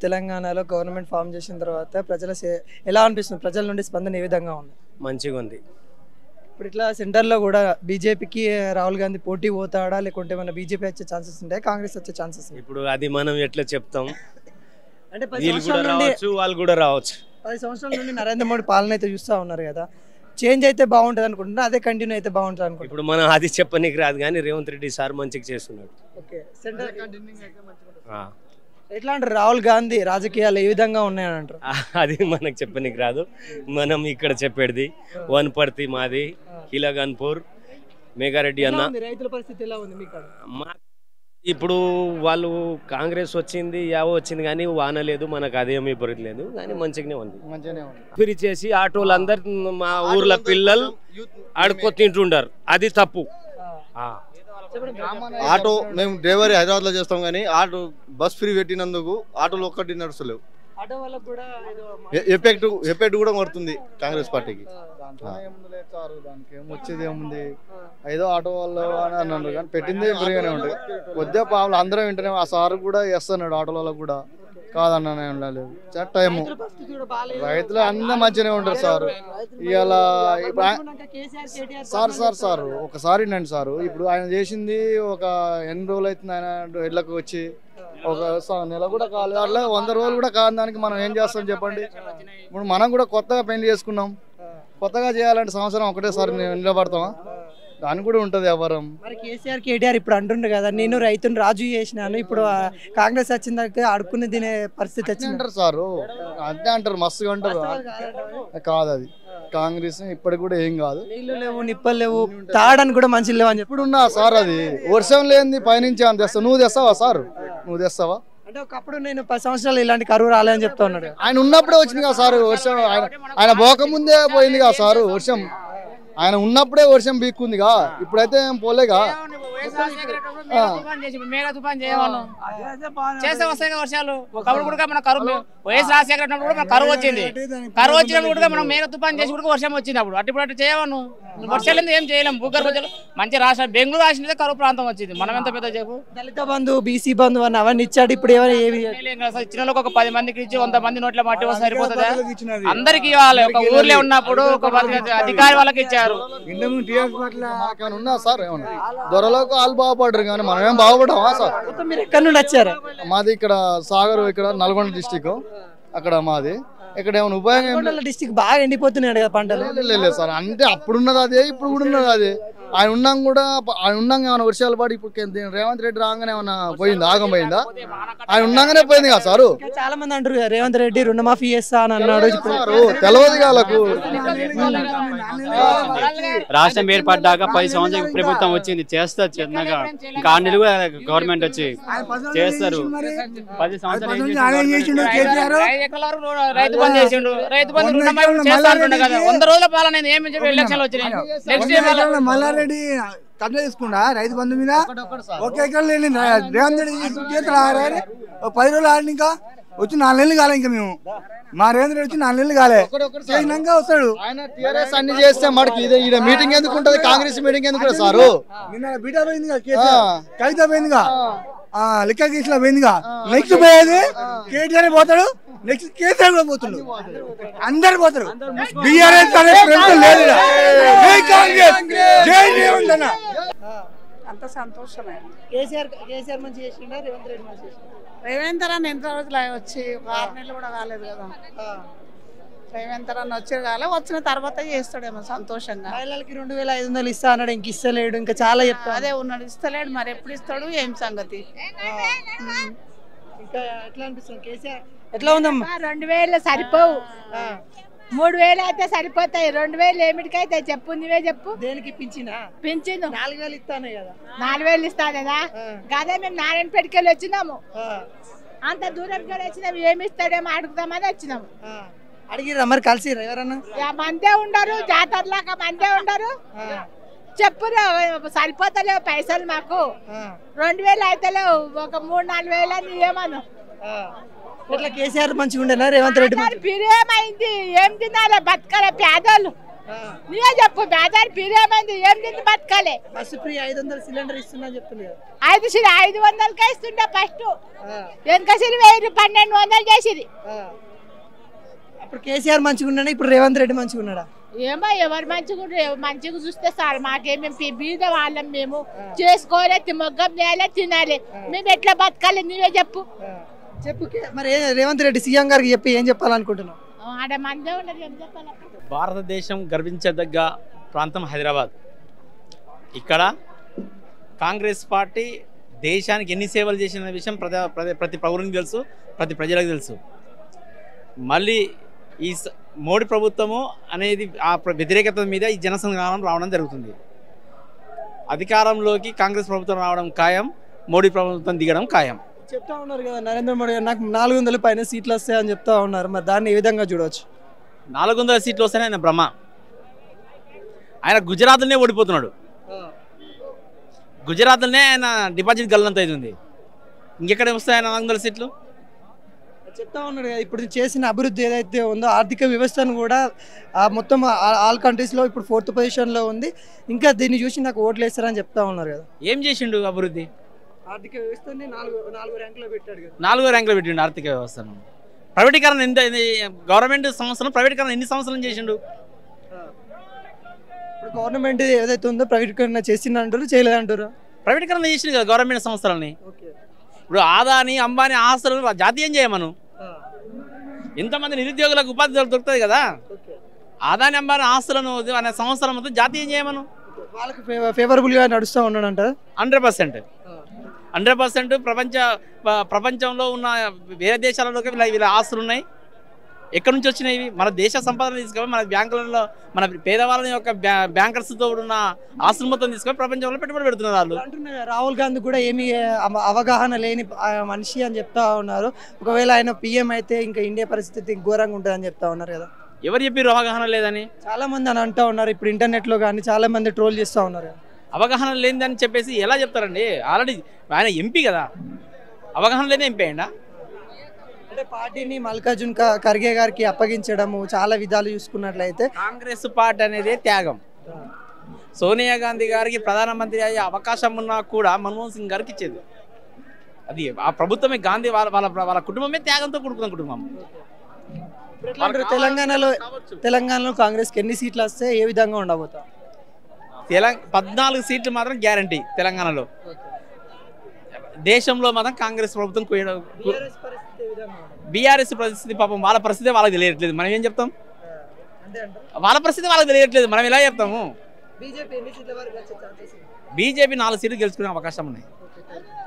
తెలంగాణలో government form చేసిన తర్వాత ప్రజల సే- ఎలా అనిపిస్తుంది ప్రజల నుండి స్పందన ఏ విధంగా ఉంది మంచిగా ఉంది ఇప్పుడు ఇట్లా సెంటర్లో కూడా బీజేపీకి రాహుల్ గాంధీ పోటీ పోతాడా లేకుంటే మన బీజేపీ వచ్చే ఛాన్సెస్ ఉంటాయి కాంగ్రెస్ వచ్చే ఛాన్సెస్ ఉంటాయి ఇప్పుడు అది మనం ఎట్లా చెప్తాం అంటే పది వీళ్ళు కూడా సంవత్సరాల నుండి రావచ్చు వాళ్ళు కూడా రావచ్చు పది సంవత్సరాల నుండి నరేంద్ర మోడీ పాలన అయితే చూస్తూ ఉన్నారు కదా చేంజ్ అయితే బాగుంటుంది అనుకుంటున్నా అదే కంటిన్యూ అయితే బాగుంటుంది అనుకుంటున్నా ఇప్పుడు మనం అది చెప్పనీకి రాదు కానీ రేవంత్ రెడ్డి సార్ మంచిగా చేస్తున్నాడు ఓకే సెంటర్ ఆ. ఎట్లా అంటారు రాహుల్ గాంధీ రాజకీయాలు ఏ విధంగా ఉన్నాయని అంటారు ఆ, అది మనకు చెప్పనీకి రాదు మనం ఇక్కడ చెప్పేది వనపర్తి మాది కిలగన్పూర్ మేఘారెడ్డి అన్న ఎలా ఉంది? రైతుల పరిస్థితి ఎలా ఉంది మీకు మా ఇప్పుడు వాళ్ళు కాంగ్రెస్ వచ్చింది యావో వచ్చింది కానీ వాన లేదు మనకు అదేమీ ఇబ్బంది లేదు కానీ మంచిగానే ఉంది మంచిగానే ఉంది ఫ్రీ చేసి ఆటోలందరూ మా ఊర్లో పిల్లలు ఆడుకో తింటుండారు అది తప్పు ఆ. ఆటో మేము డ్రైవర్ హైదరాబాద్ లో చేస్తాం కానీ ఆటో బస్ ఫ్రీ పెట్టినందుకు ఆటోలు ఒక్కటి నడుస్తలేవు ఆటో వాళ్ళకు కూడా ఏదో ఎ- ఎఫెక్ట్ ఎఫెక్ట్ కూడా కొడుతుంది కాంగ్రెస్ పార్టీకి దానికి ఏం వచ్చేది ఏముంది ఐదో ఆటో వాళ్ళు అని అన్నారు కానీ పెట్టింది ఫ్రీగానే ఉంటుంది కొద్దిగా పాపలు అందరం వింటనే ఆ సార్ కూడా వేస్తున్నాడు ఆటోల వాళ్ళకు కూడా కాదన్న ఉండలేదు టైము రైతుల పరిస్థితి కూడా బాగాలేదు. రైతులు అందరూ మంచిగానే ఉంటారు సార్ ఇవాళ ఇప్పుడు ఆయ- అనుకున్నాక KCR, KTR sir sir sir ఒకసారి వినండి సార్ ఇప్పుడు ఆయన చేసింది ఒక ఎన్ని రోజులు అవుతుంది ఆయన ఇళ్ళకి వచ్చి ఒక స- నెల కూడా కాలేదు అట్లా వంద రోజులు కూడా కాని దానికి మనం ఏం చేస్తాం చెప్పండి ఇప్పుడు మనం కూడా కొత్తగా పెళ్లి చేసుకున్నాం కొత్తగా చేయాలంటే సంవత్సరం ఒకటేసారి ని- నిలబడతామా దానికి కూడా ఉంటుంది వ్యవహారం మరి కేసీఆర్ కేటీఆర్ ఇప్పుడు అంటుండ్రు కదా నేను రైతుని రాజు చేసినాను ఇప్పుడు ఆ కాంగ్రెస్ వచ్చిన దగ్గర అడుక్కుని తినే పరిస్థితి అంతే వచ్చింది అంటారు సారు అంతే అంటారు మస్తుగా అంటారు కాదు అది కాంగ్రెస్ ఇప్పటికి కూడా ఏం కాదు నీళ్లు లేవు నిప్పలు లేవు తాగడానికి కూడా మంచి లేవు అని చెప్పి ఇప్పుడున్నా సార్ అది వర్షం లేనిది పైనుంచి అంత తెస్తావు నువ్వు తెస్తావా సార్ నువ్వు తెస్తావా అంటే ఒకప్పుడు నేను పది సంవత్సరాలు ఇలాంటి కరువు రాలేదని చెప్తా ఉన్నాడు కదా. ఆయన ఉన్నప్పుడే వచ్చింది కదా సార్ వర్షం ఆయన ఆయన పోకముందే పోయింది కదా సార్ వర్షం ఆయన ఉన్నప్పుడే వర్షం బీక్కుందిగా ఇప్పుడైతే ఏం పోలేగా ఆ. మేఘ తుఫాన్ చేయమను చేస్తే వస్తాయి కదా వర్షాలు ఒకప్పుడు కూడా మన కరువు వైఎస్ రాజశేఖర ఉన్నప్పుడు కూడా మన కరువు వచ్చింది కరువు వచ్చినప్పుడు కూడా మనం మేఘ తుఫాన్ చేసి కూడా వర్షం వచ్చింది అప్పుడు అటు ఇప్పుడు అటు చేయమను వర్షాలు ఎందుకు ఏం చేయలేం భూగర్భ జలం మంచి రాష్ట్రం బెంగళూరు రాసినదే కరువు ప్రాంతం వచ్చింది మనం ఎంత పెద్ద చెప్పు దళిత బంధు బీసీ బంధు అని అవన్నీ ఇచ్చాడు ఇప్పుడు ఎవరు ఏవి చేయలేం కదా సార్. ఇచ్చిన వాళ్ళకి ఒక పది మందికి ఇచ్చి వంద మంది నోట్ల మట్టి వస్తే సరిపోతుందా అందరికి ఇవ్వాలి ఒక ఊర్లో ఉన్నప్పుడు ఒక పది అధికారి వాళ్ళకి ఇచ్చారు మాకేమైనా ఉన్నా సార్ ఏమన్నా దొరలోకి వాళ్ళు బాగుపడరు కానీ మనం ఏం బాగుపడమా సార్ మొత్తం మీరు ఎక్కడి నుండి వచ్చారు మాది ఇక్కడ సాగర్ ఇక్కడ నల్గొండ డిస్టిక్ అక్కడ మాది ఇక్కడ ఏమైనా ఉపయోగం ఏం లేదు. డిస్టిక్ బాగా ఎండిపోతున్నాడు కదా పంటలు లేదు, లేదు, లేదు సార్ అంటే అప్పుడున్నది అదే ఇప్పుడు కూడా ఉన్నది అదే ఆయన ఉన్నాం కూడా ఆయన ఉన్నాం ఏమైనా వర్షాలు పడి ఇప్పుడు కే- రేవంత్ రెడ్డి రాగానే ఏమైనా పోయిందా ఆగం పోయిందా ఆయన ఉన్నాగానే పోయింది కదా సారు ఇంకా చాలా మంది అంటారు కదా, రేవంత్ రెడ్డి రుణమాఫీ చేస్తా అని అన్నాడు ఇప్పుడు సారు తెలియదు వాళ్ళకు రాష్ట్రం ఏర్పడ్డాక పది సంవత్సరాల ప్రభుత్వం వచ్చింది చేస్తారు చిన్నగా ఇంకా ఆరు నెలలు కూడా గవర్నమెంట్ వచ్చి చేస్తారు పది సంవత్సరాలు ఏం చేసిండు గవర్నమెంట్? ఐదు ఎకరాల వరకు రో- రైతు బంధు చేసిండు రైతు బంధు రుణమాఫీ కూడా చేస్తా అంటుండే కదా వంద రోజుల పాలన అయింది ఏమి చెప్పి ఎలక్షన్లు వచ్చినాయి నెక్స్ట్ ఇయర్ మల్లారెడ్డి కబ్జా తీసుకుండా రైతు బంధు మీద ఒక ఎకరం లేని రేవంత్ రెడ్డి చేతులు ఆడారు ఓ పది రోజులు ఆడిన ఇంకా వచ్చి నాలుగు నెలలు కాలే ఇంకా మేము మా రేవంత్ రెడ్డి వచ్చి నాలుగు నెలలు కాలే చేసినాక వస్తాడు ఆయన టీఆర్ఎస్ అన్ని చేస్తే మడికి ఇదే ఈడ మీటింగ్ ఎందుకు ఉంటది కాంగ్రెస్ మీటింగ్ ఎందుకు సారు నిన్న బీటా పోయిందిగా కేసీఆర్ కవిత పోయిందిగా ఆ లెక్క కేసులో పోయిందిగా నెక్స్ట్ పోయేది కేటీఆర్ పోతాడు నెక్స్ట్ కేసీఆర్ కూడా పోతాడు అందరు పోతారు బీఆర్ఎస్ అనే ప్రభుత్వం లేదు ఈడ. జై కాంగ్రెస్ జై రేవంత్ అన్న అంత సంతోషమే కేసీఆర్ కేసీఆర్ మంచి చేసిండా రేవంత్ రెడ్డి మంచి చేసిండా రేవేంతర్ అన్న ఎంత రోజులు అయ్యి వచ్చి ఒక ఆరు నెలలు కూడా కాలేదు కదా రేవేంతర్ అన్న వచ్చి కాలే వచ్చిన తర్వాత చేస్తాడేమో సంతోషంగా మహిళలకి రెండు వేల ఐదు వందలు ఇస్తా అన్నాడు ఇంక ఇస్తలేడు ఇంకా చాలా చెప్తా అదే ఉన్నాడు ఇస్తలేడు మరి ఎప్పుడు ఇస్తాడు ఏం సంగతి ఇంకా ఎట్లా అనిపిస్తుంది కేసీఆర్ ఎట్లా ఉందమ్మా రెండు వేలు సరిపోవు మూడు వేలు అయితే సరిపోతాయి రెండు వేలు ఏమిటికైతే చెప్పు నువ్వే చెప్పు దేనికి పింఛనా పింఛను నాలుగు వేలు ఇస్తానే కదా నాలుగు వేలు ఇస్తానేదా గదే మేము నారాయణపేటకి వెళ్ళి వచ్చినాము అంత దూరం వెళ్ళి వచ్చినాము ఏమి ఇస్తాడేమో అడుగుదామని వచ్చినాము అడిగిర్రా మరి కలిసి ఎవరన్నా ఇక మందే ఉండరు జాతరలాగా మందే ఉండరు చెప్పు సరిపోతలేవు పైసలు మాకు రెండు వేలు అయితలేవు ఒక మూడు నాలుగు వేలు అని ఏమను ఇట్లా కేసీఆర్ మంచిగా ఉండేనా రేవంత్ రెడ్డి మంచిగా పిరేమైంది ఏం తినాలి బతకాలి పేదోళ్ళు నువ్వే చెప్పు బేదారి పీరేమైంది ఏం తింది బతకాలి బస్సు ఫ్రీ ఐదు వందల సిలిండర్ ఇస్తున్నా చెప్తుంది కదా ఐదు సిరి ఐదు వందలకే ఇస్తుండే ఫస్ట్ వెనక సిరి వెయ్యి పన్నెండు వందలు చేసిరి అప్పుడు కేసీఆర్ మంచిగా ఉన్నాడా ఇప్పుడు రేవంత్ రెడ్డి మంచిగా ఉన్నాడా ఏమో ఎవరు మంచిగా ఉండ్రు, ఎవరు మంచిగా చూస్తే సార్ మాకేమేమి పి- బీద వాళ్ళం మేము చేసుకోలే తి- మొగ్గం చేయాలి తినాలి మేము ఎట్లా బతకాలి నువ్వే చెప్పు చెప్పు కే- మరి ఏ- రేవంత్ రెడ్డి సీఎం గారికి చెప్పి ఏం చెప్పాలనుకుంటున్నావు ఆడ మందే ఉండదు ఏం చెప్పాలి భారతదేశం గర్వించదగ్గ ప్రాంతం హైదరాబాద్ ఇక్కడ కాంగ్రెస్ పార్టీ దేశానికి ఎన్ని సేవలు చేసిన విషయం ప్రతి ప్రతి- ప్రతి పౌరునికి తెలుసు ప్రతి ప్రజలకు తెలుసు మళ్ళీ ఈ స- మోడీ ప్రభుత్వము అనేది ఆ ప్ర- వ్యతిరేకత మీద ఈ జనసంగ్రామం రావడం జరుగుతుంది అధికారంలోకి కాంగ్రెస్ ప్రభుత్వం రావడం ఖాయం మోడీ ప్రభుత్వం దిగడం ఖాయం చెప్తా ఉన్నారు కదా నరేంద్ర మోడీ గారు నాకు నాలుగు వందల పైన సీట్లు వస్తాయని చెప్తా ఉన్నారు మరి దాన్ని ఏ విధంగా చూడవచ్చు నాలుగు వందల సీట్లు వస్తేనే ఆయన భ్రమ ఆయన గుజరాత్లోనే ఓడిపోతున్నాడు గుజరాత్లోనే ఆయన డిపాజిట్ గల్లంత అవుతుంది ఇంకెక్కడ వస్తాయి ఆయన నాలుగు వందల సీట్లు చెప్తా ఉన్నాడు కదా ఇప్పుడు చేసిన అభివృద్ధి ఏదైతే ఉందో ఆర్థిక వ్యవస్థను కూడా ఆ మొత్తం ఆ- ఆల్ కంట్రీస్లో ఇప్పుడు ఫోర్త్ పొజిషన్లో ఉంది ఇంకా దీన్ని చూసి నాకు ఓట్లు వేస్తారని చెప్తా ఉన్నారు కదా ఏం చేసిండు అభివృద్ధి ఆర్థిక వ్యవస్థని నాలుగు నాలుగు ర్యాంకులో పెట్టాడు కదా నాలుగో ర్యాంకులో పెట్టిండు ఆర్థిక వ్యవస్థను ప్రైవేటీకరణ ఎంత గవర్నమెంట్ సంస్థలు ప్రైవేటీకరణ ఎన్ని సంవత్సరాలు చేసిండు ఇప్పుడు గవర్నమెంట్ ఏదైతే ఉందో ప్రైవేటీకరణ చేసిందంటారు చేయలేదంటారు ప్రైవేటీకరణ చేసిండు కదా గవర్నమెంట్ సంస్థలని ఇప్పుడు ఆదాని అంబానీ ఆస్తులు జాతీయం చేయమను ఎంతమంది నిరుద్యోగులకు ఉపాధి దొరు- దొరుకుతుంది కదా ఆదాని అంబానీ ఆస్తులను అనే సంవత్సరం మొత్తం జాతీయం చేయమను వాళ్ళకి ఫేవరబుల్గా నడుస్తూ ఉన్నాడు అంటారు హండ్రెడ్ పర్సెంట్ హండ్రెడ్ పర్సెంట్ ప్రపంచ ప- ప్రపంచంలో ఉన్న వేరే దేశాలలోకి వీళ్ళ వీళ్ళ ఆస్తులు ఉన్నాయి ఎక్కడి నుంచి వచ్చినాయి ఇవి మన దేశ సంపదను తీసుకొని మన బ్యాంకులలో మన పేదవాళ్ళ యొక్క బ్యా- బ్యాంకర్స్తో ఉన్న ఆస్తులు మొత్తం తీసుకొని ప్రపంచంలో పెట్టుబడి పెడుతున్నారు వాళ్ళు అంటున్నారు కదా, రాహుల్ గాంధీ కూడా ఏమీ అవ- అవగాహన లేని ఆ, మనిషి అని చెప్తా ఉన్నారు ఒకవేళ ఆయన పిఎం అయితే ఇంకా ఇండియా పరిస్థితి ఘోరంగా ఉంటుంది అని చెప్తా ఉన్నారు కదా ఎవరు చెప్పి అవగాహన లేదని చాలా మంది అని అంటా ఉన్నారు ఇప్పుడు ఇంటర్నెట్ లో కానీ చాలా మంది ట్రోల్ చేస్తా ఉన్నారు కదా. అవగాహన లేనిదని చెప్పేసి ఎలా చెప్తారండి ఆల్రెడీ ఆయన ఎంపీ కదా అవగాహన లేని ఎంపీ అయ్యిండా అంటే పార్టీని మల్కార్జున్ ఖ- ఖర్గే గారికి అప్పగించడము చాలా విధాలు చూసుకున్నట్లయితే కాంగ్రెస్ పార్టీ అనేది త్యాగం సోనియా గాంధీ గారికి ప్రధానమంత్రి అయ్యే అవకాశం ఉన్నా కూడా మన్మోహన్ సింగ్ గారికి ఇచ్చేది అది ఆ ప్రభుత్వమే గాంధీ వాళ్ళ వాళ్ళ వాళ్ళ కుటుంబమే త్యాగంతో కూడుకున్న కుటుంబం ఇప్పుడు ఎట్లా అంటారు? తెలంగాణలో తెలంగాణలో కాంగ్రెస్ కి ఎన్ని సీట్లు వస్తే ఏ విధంగా ఉండబోతా తెలంగాణ పద్నాలుగు సీట్లు మాత్రం గ్యారంటీ తెలంగాణలో దేశంలో మాత్రం కాంగ్రెస్ ప్రభుత్వం బీఆర్ఎస్ పరిస్థితి పాపం వాళ్ళ పరిస్థితి వాళ్ళకి తెలియట్లేదు మనం ఏం చెప్తాం వాళ్ళ పరిస్థితి వాళ్ళకి తెలియట్లేదు మనం ఎలా చెప్తాము బీజేపీ ఎన్ని సీట్ల వరకు వచ్చే ఛాన్సెస్ బీజేపీ నాలుగు సీట్లు గెలుచుకునే అవకాశం ఉన్నాయి